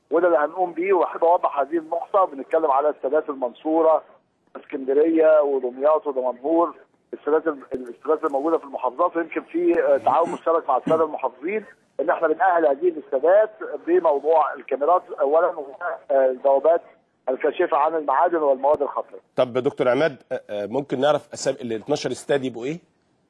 وده اللي هنقوم بيه واحب اوضح هذه النقطه بنتكلم على السادات المنصوره اسكندريه ودمياط ودمنهور السادات الاستادات الموجوده في المحافظات ويمكن في آه، تعاون مشترك مع الساده المحافظين ان احنا بنأهل هذه الاستادات بموضوع الكاميرات اولا والبوابات الكاشفه عن المعادن والمواد الخطره. طب يا دكتور عماد آه، آه، ممكن نعرف اسامي ال 12 استاد يبقوا ايه؟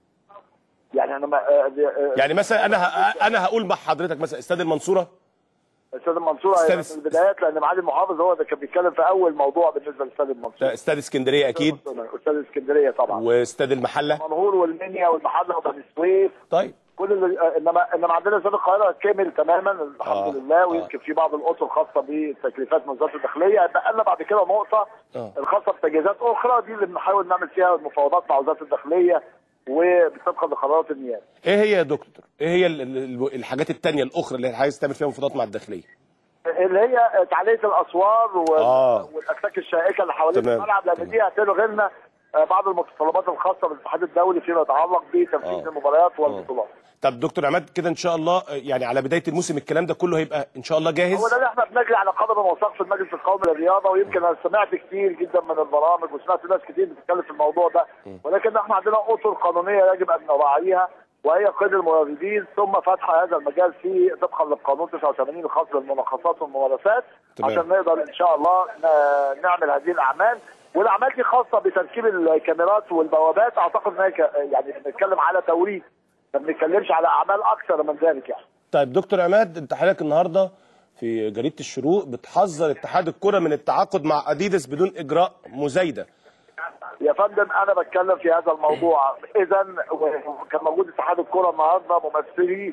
يعني انا ما- آه، دي- آه، يعني مثلا انا ه- انا هقول مع حضرتك مثلا استاد المنصوره الاستاذ المنصور أستاذ- هيبقى في البدايات لان معالي المحافظ هو اللي كان بيتكلم في اول موضوع بالنسبه للاستاذ المنصور. ده استاد اسكندريه اكيد استاذ اسكندريه طبعا. واستاد المحله منهور والمنيا والمحله وبني سويف طيب كل اللي آه، انما انما عندنا استاد القاهره كامل تماما الحمد آه، لله آه. ويمكن في بعض الاطر خاصه بتكليفات من وزاره الداخليه هيبقى لنا بعد كده نقطه آه. الخاصه بتجهيزات اخرى دي اللي بنحاول نعمل فيها المفاوضات مع وزاره الداخليه وبطبقا لقرارات النيابه. ايه هي يا دكتور؟ ايه هي ال- ال- الحاجات التانية الاخرى اللي عايز تعمل فيها مفاوضات مع الداخليه؟ اللي هي تعليه الاسوار وال- آه. والاسلاك الشائكه اللي حوالين تمام. الملعب لان دي هتلغي لنا آه، بعض المتطلبات الخاصه بالاتحاد الدولي فيما يتعلق بتنفيذ آه. المباريات والبطولات. طب دكتور عماد كده ان شاء الله آه، يعني على بدايه الموسم الكلام ده كله هيبقى ان شاء الله هو جاهز ده اللي احنا بنجري على قدم وساق في المجلس القومي للرياضه ويمكن انا سمعت كتير جدا من البرامج وسمعت ناس كتير بتتكلم في الموضوع ده ولكن احنا عندنا اطر قانونيه يجب ان نراعيها وهي قيد الموردين ثم فتح هذا المجال في طبقا للقانون 89 الخاص بالمناقصات والممارسات تمام. عشان نقدر ان شاء الله ن- نعمل هذه الاعمال والاعمال دي خاصه بتركيب الكاميرات والبوابات اعتقد ان هي ك- يعني بنتكلم على توريد ما بنتكلمش على اعمال اكثر من ذلك يعني طيب دكتور عماد انت حضرتك النهارده في جريده الشروق بتحذر اتحاد الكره من التعاقد مع اديداس بدون اجراء مزايده يا فندم انا بتكلم في هذا الموضوع اذا وكان موجود اتحاد الكره النهارده ممثلي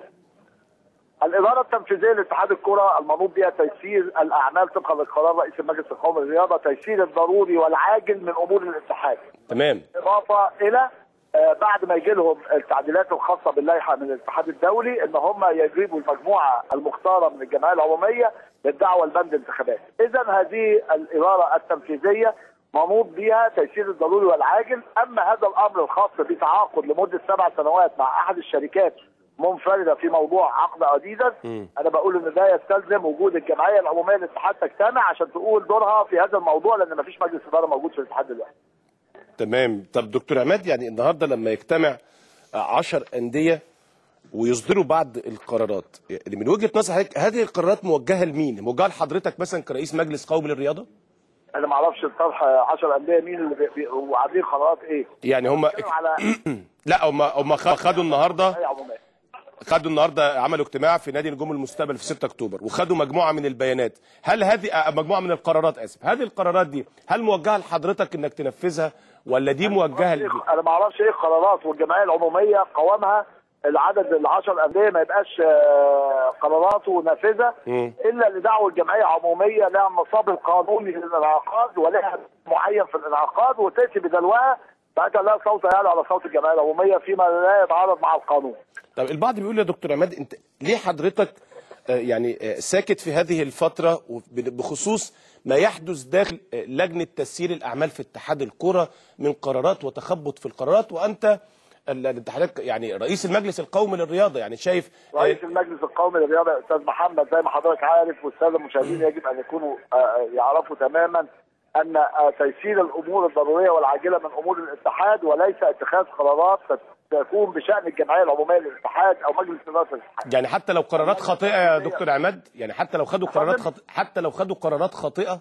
الاداره التنفيذيه لاتحاد الكره المنوط بها تيسير الاعمال طبقا لقرار رئيس المجلس القومي للرياضه تيسير الضروري والعاجل من امور الاتحاد تمام اضافه الى آه، بعد ما يجي لهم التعديلات الخاصه باللائحه من الاتحاد الدولي ان هم يجيبوا المجموعه المختاره من الجمعيه العموميه للدعوه لبند الانتخابات. اذا هذه الاداره التنفيذيه منوط بها تيسير الضروري والعاجل، اما هذا الامر الخاص بتعاقد لمده سبع سنوات مع احد الشركات منفرده في موضوع عقد اديداس انا بقول ان ده يستلزم وجود الجمعيه العموميه للاتحاد تجتمع عشان تقول دورها في هذا الموضوع لان مفيش مجلس اداره موجود في الاتحاد دلوقتي. تمام طب دكتور عماد يعني النهارده لما يجتمع 10 انديه ويصدروا بعض القرارات يعني من وجهه نظر حضرتك هذه القرارات موجهه لمين؟ موجهه لحضرتك مثلا كرئيس مجلس قومي للرياضه؟ انا ما اعرفش الطرح 10 انديه مين اللي بي- بي- وعاملين قرارات ايه يعني هم بيتكلموا على لا هم هم خدوا النهارده اي عمومات خدوا النهارده عملوا اجتماع في نادي نجوم المستقبل في 6 اكتوبر وخدوا مجموعه من البيانات هل هذه آه، مجموعه من القرارات اسف هذه القرارات دي هل موجهه لحضرتك انك تنفذها ولا دي موجهه ل... انا ما اعرفش ايه القرارات والجمعيه العموميه قوامها العدد ال 10 انديه ما يبقاش آه، قراراته نافذه مم. الا لدعوه الجمعيه عموميه لها النصاب القانوني للانعقاد ولها معين في الانعقاد وتاتي بدلوها ساعتها لا صوت يعلى على صوت الجمعيه العموميه فيما لا يتعارض مع القانون طب البعض بيقول يا دكتور عماد انت ليه حضرتك آه، يعني آه، ساكت في هذه الفتره وب- بخصوص ما يحدث داخل آه، لجنه تسيير الاعمال في اتحاد الكره من قرارات وتخبط في القرارات وانت ال- انت حضرتك يعني رئيس المجلس القومي للرياضه يعني شايف آه، رئيس المجلس القومي للرياضه يا استاذ محمد زي ما حضرتك عارف والساده المشاهدين يجب ان يكونوا آه، يعرفوا تماما ان آه، تيسير الامور الضروريه والعاجله من امور الاتحاد وليس اتخاذ قرارات تكون بشان الجمعيه العموميه للاتحاد او مجلس اداره الاتحاد. يعني حتى لو قرارات خاطئه يا دكتور عماد يعني حتى لو خدوا قرارات خاطئه حتى لو خدوا قرارات خاطئه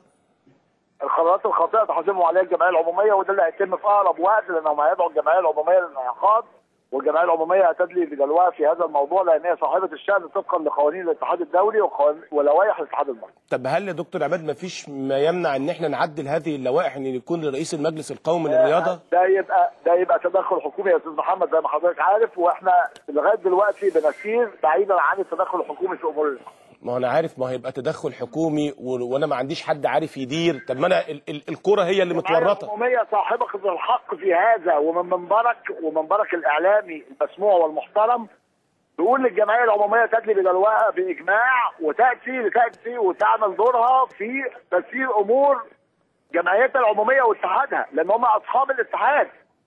القرارات الخاطئه تحاسبهم عليها الجمعيه العموميه وده اللي هيتم في اقرب وقت لانهم هيدعوا الجمعيه العموميه للانعقاد والجمعيه العموميه هتدلي بدلوها في هذا الموضوع لان هي صاحبه الشان طبقا لقوانين الاتحاد الدولي وقوانين- ولوائح الاتحاد المصري. طب هل يا دكتور عماد ما فيش ما يمنع ان احنا نعدل هذه اللوائح ان يكون لرئيس المجلس القومي للرياضه ده يبقى ده يبقى تدخل حكومي يا استاذ محمد زي ما حضرتك عارف واحنا لغايه دلوقتي بنسير بعيدا عن التدخل الحكومي في امور الإسلام. ما هو انا عارف ما هيبقى تدخل حكومي و... وانا ما عنديش حد عارف يدير طب ما انا ال... ال... الكره هي اللي متورطه العموميه صاحبه الحق في هذا ومن منبرك ومنبرك الاعلامي المسموع والمحترم تقول للجمعيه العموميه تدلي بدلوها باجماع وتاتي لتاتي وتعمل دورها في تسيير امور جمعيتها العموميه واتحادها لان هم اصحاب الاتحاد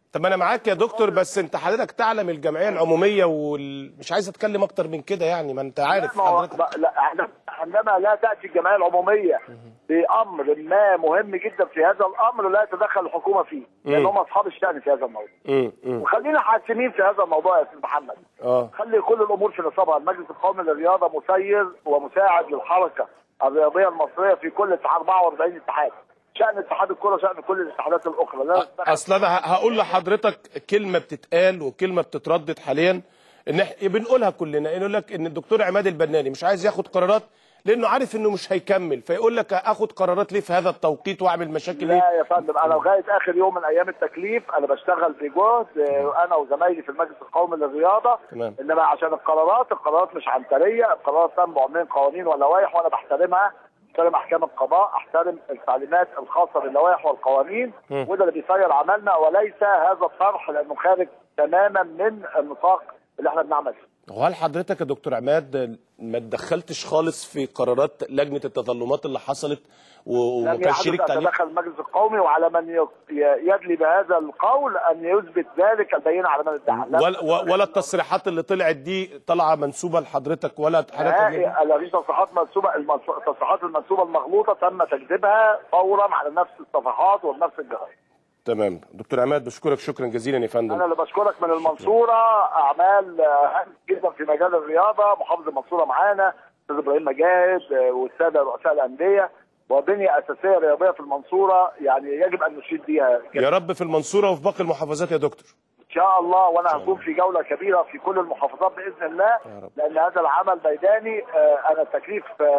طب انا معاك يا دكتور بس انت حضرتك تعلم الجمعيه العموميه ومش عايز اتكلم اكتر من كده يعني ما انت عارف ما هو- حضرتك ما- لا عندما- عندما لا تاتي الجمعيه العموميه بامر ما مهم جدا في هذا الامر لا يتدخل الحكومه فيه لان هم اصحاب الشان في هذا الموضوع امم امم وخلينا حاسمين في هذا الموضوع يا استاذ محمد اه خلي كل الامور في نصابها المجلس القومي للرياضه مسير ومساعد للحركه الرياضيه المصريه في كل اتحاد 44 اتحاد شان اتحاد الكره شان كل الاتحادات الاخرى لا تتدخل اصل انا ه- هقول لحضرتك كلمه بتتقال وكلمه بتتردد حاليا ان احنا بنقولها كلنا يقول لك ان الدكتور عماد البناني مش عايز ياخد قرارات لانه عارف انه مش هيكمل فيقول لك اخد قرارات ليه في هذا التوقيت واعمل مشاكل ليه لا يا فندم انا لغايه اخر يوم من ايام التكليف انا بشتغل بجهد آه، انا وزمايلي في المجلس القومي للرياضه تمام. انما عشان القرارات القرارات مش عنتريه القرارات تنبع من قوانين ولوائح وانا بحترمها احترم احكام القضاء احترم التعليمات الخاصه باللوائح والقوانين وده اللي بيسير عملنا وليس هذا الطرح لانه خارج تماما من النطاق اللي احنا بنعمل فيه وهل حضرتك يا دكتور عماد ما تدخلتش خالص في قرارات لجنه التظلمات اللي حصلت و- لم وكان يحدث شريك ان تعليق تدخل المجلس القومي وعلى من ي- يدلي بهذا القول ان يثبت ذلك البينه على من ادعى لا ولا, ولا التصريحات اللي طلعت دي طالعه منسوبه لحضرتك ولا حضرتك نهائي لا في تصريحات منسوبه المنسو- التصريحات المنسوبه المغلوطه تم تكذيبها فورا على نفس الصفحات وبنفس الجرائد. تمام دكتور عماد بشكرك شكرا جزيلا يا فندم انا اللي بشكرك من المنصوره اعمال آه، هامه جدا في مجال الرياضه محافظ المنصوره معانا استاذ ابراهيم مجاهد آه، والساده رؤساء الانديه وبنيه اساسيه رياضيه في المنصوره يعني يجب ان نشيد بيها يا رب في المنصوره وفي باقي المحافظات يا دكتور ان شاء الله وانا هكون في جوله كبيره في كل المحافظات باذن الله رب. لان هذا العمل ميداني آه، انا التكليف آه،